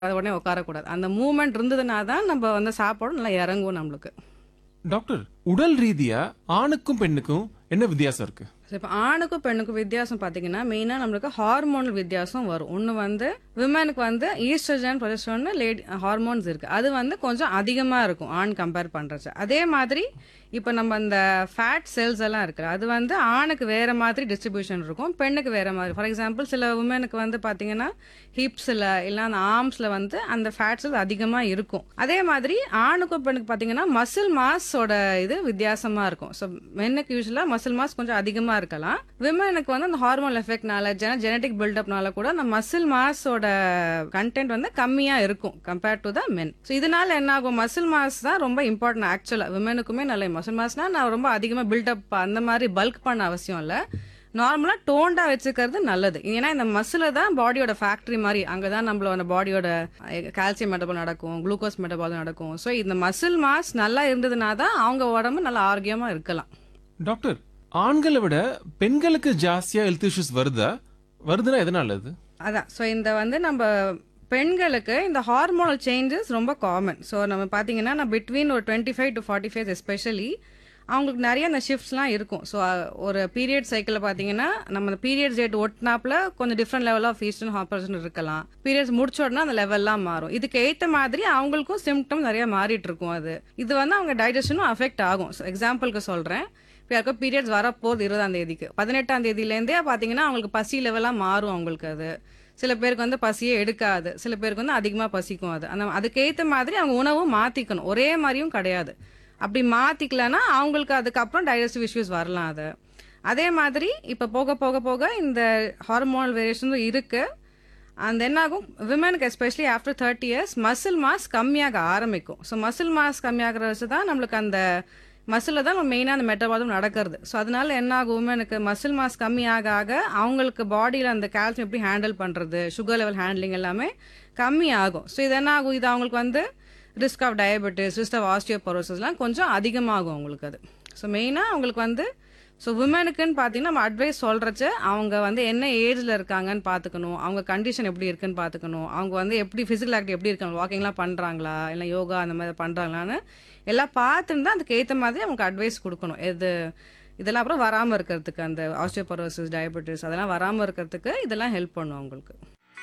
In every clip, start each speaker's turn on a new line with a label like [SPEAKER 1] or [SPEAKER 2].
[SPEAKER 1] அது உடனே உட்காரக்கூடாது அந்த மூமெண்ட் இருந்ததுனா தான் நம்ம வந்து சாப்பாடும் நல்லா இறங்கும் நம்மளுக்கு
[SPEAKER 2] டாக்டர் உடல் ரீதியா ஆணுக்கும் பெண்ணுக்கும் என்ன வித்தியாசம் இருக்கு
[SPEAKER 1] ஸோ இப்போ ஆணுக்கும் பெண்ணுக்கும் வித்தியாசம் பார்த்தீங்கன்னா மெயினாக நம்மளுக்கு ஹார்மோனல் வித்தியாசம் வரும் ஒன்று வந்து விமனுக்கு வந்து ஈஸ்ட்ரஜன் ப்ரொஜெஸ்ட்ரான் லேடி ஹார்மோன்ஸ் இருக்குது அது வந்து கொஞ்சம் அதிகமாக இருக்கும் ஆண் கம்பேர் பண்ணுறச்சு அதே மாதிரி இப்போ நம்ம அந்த ஃபேட் செல்ஸ் எல்லாம் இருக்குது அது வந்து ஆணுக்கு வேறு மாதிரி டிஸ்ட்ரிபியூஷன் இருக்கும் பெண்ணுக்கு வேறு மாதிரி ஃபார் எக்ஸாம்பிள் சில உமனுக்கு வந்து பார்த்தீங்கன்னா ஹிப்ஸில் இல்லை அந்த ஆர்ம்ஸில் வந்து அந்த ஃபேட் செல்ஸ் அதிகமாக இருக்கும் அதே மாதிரி ஆணுக்கும் பெண்ணுக்கு பார்த்தீங்கன்னா மசில் மாஸோட இது வித்தியாசமாக இருக்கும் ஸோ மென்னுக்கு யூஸ்வலாக மசில் மாஸ் கொஞ்சம் அதிகமாக இருக்கலாம் விமனுக்கு வந்து அந்த ஹார்மோன் எஃபெக்ட்னால ஜென ஜெனட்டிக் பில்டப்னால கூட அந்த மசில் மாஸோட கண்டென்ட் வந்து கம்மியாக இருக்கும் compared to the men so இதனால என்ன ஆகும் மசில் மாஸ் தான் ரொம்ப இம்பார்ட்டன்ட் ஆக்சுவலாக விமனுக்குமே நல்ல மசில் மாஸ்னா நான் ரொம்ப அதிகமாக பில்டப் அந்த மாதிரி பல்க் பண்ண அவசியம் இல்லை நார்மலாக டோண்டா வச்சுக்கிறது நல்லது ஏன்னா இந்த மசில தான் பாடியோட ஃபேக்டரி மாதிரி அங்கே தான் நம்மளோட பாடியோட கால்சியம் மெட்டபால் நடக்கும் குளுக்கோஸ் மெட்டபால் நடக்கும் ஸோ இந்த மசில் மாஸ் நல்லா இருந்ததுனா தான் அவங்க உடம்பு நல்லா ஆரோக்கியமாக இருக்கலாம்
[SPEAKER 2] டாக்டர் ஆண்களை விட பெண்களுக்கு ஜாஸ்தியா ஹெல்த் இஷ்யூஸ் வருதா வருதுன்னா எதனால அது
[SPEAKER 1] அதான் ஸோ இந்த வந்து நம்ம பெண்களுக்கு இந்த ஹார்மோனல் சேஞ்சஸ் ரொம்ப காமன் ஸோ நம்ம பார்த்தீங்கன்னா நான் பிட்வீன் ஒரு twenty five to forty five especially அவங்களுக்கு நிறைய அந்த ஷிஃப்ட்ஸ்லாம் இருக்கும் ஸோ ஒரு பீரியட் சைக்கிளில் பார்த்தீங்கன்னா நம்ம அந்த பீரியட் டேட் ஒட்டினாப்புல கொஞ்சம் டிஃப்ரெண்ட் லெவல் ஆஃப் ஈஸ்டர்ன் ஹாப்பர்ஷன் இருக்கலாம் பீரியட்ஸ் முடிச்ச உடனே அந்த லெவல்லாம் மாறும் இதுக்கு ஏற்ற மாதிரி அவங்களுக்கும் சிம்டம் நிறைய மாறிட்டு இருக்கும் அது இது வந்து அவங்க டைஜஷனும் அஃபெக்ட் ஆகும் ஸோ எக்ஸாம்பிளுக்கு சொல்கிறேன் இப்போ யாருக்கோ பீரியட்ஸ் வரப்போகுது இருபதாம் தேதிக்கு பதினெட்டாம் தேதியிலேருந்தே பார்த்தீங்கன்னா அவங்களுக்கு பசி லெவலாக மாறும் அவங்களுக்கு அது சில பேருக்கு வந்து பசியே எடுக்காது சில பேருக்கு வந்து அதிகமாக பசிக்கும் அது அந்த அதுக்கேற்ற மாதிரி அவங்க உணவும் மாற்றிக்கணும் ஒரே மாதிரியும் கிடையாது அப்படி மாற்றிக்கலன்னா அவங்களுக்கு அதுக்கப்புறம் டைஜஸ்டிவ் இஷ்யூஸ் வரலாம் அது அதே மாதிரி இப்போ போக போக போக இந்த ஹார்மோனல் வேரியேஷனும் இருக்குது அந்த என்ன ஆகும் விமனுக்கு especially after thirty years muscle mass கம்மியாக ஆரம்பிக்கும் ஸோ மசில் மாஸ் கம்மியாகிற வச்சு தான் நம்மளுக்கு அந்த மசிலில் தான் மெயினாக அந்த மெட்டபாலும் நடக்கிறது ஸோ அதனால என்ன ஆகும் உமனுக்கு மசில் மாஸ் கம்மியாக ஆக அவங்களுக்கு பாடியில் அந்த கால்சியம் எப்படி ஹேண்டில் பண்ணுறது சுகர் லெவல் ஹேண்ட்லிங் எல்லாமே கம்மி ஆகும் ஸோ இது என்ன ஆகும் இது அவங்களுக்கு வந்து risk of diabetes risk of ஆஸ்டியோபரோசஸ்லாம் கொஞ்சம் அதிகமாகும் அவங்களுக்கு அது ஸோ மெயினாக அவங்களுக்கு வந்து ஸோ விமனுக்குன்னு பார்த்தீங்கன்னா நம்ம அட்வைஸ் சொல்கிறச்ச அவங்க வந்து என்ன ஏஜில் இருக்காங்கன்னு பார்த்துக்கணும் அவங்க கண்டிஷன் எப்படி இருக்குன்னு பார்த்துக்கணும் அவங்க வந்து எப்படி ஃபிசிக்கல் ஆக்டிவ் எப்படி இருக்காங்க வாக்கிங்லாம் பண்ணுறாங்களா இல்லை யோகா அந்த மாதிரி பண்ணுறாங்களான்னு எல்லாம் பார்த்துட்டு தான் அதுக்கு ஏற்ற மாதிரி அவங்க அட்வைஸ் கொடுக்கணும் எது இதெல்லாம் அப்புறம் வராமல் இருக்கிறதுக்கு அந்த ஆஸ்டியோபரோசிஸ் டயபெட்டிஸ் அதெல்லாம் வராமல் இருக்கிறதுக்கு இதெல்லாம் ஹெல்ப் பண்ணும் அவங்களுக்கு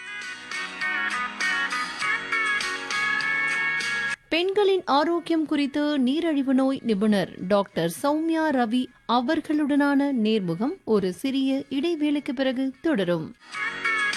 [SPEAKER 3] பெண்களின் ஆரோக்கியம் குறித்து நீரிழிவு நோய் நிபுணர் டாக்டர் சௌமியா ரவி அவர்களுடனான நேர்முகம் ஒரு சிறிய இடைவேளைக்கு பிறகு தொடரும்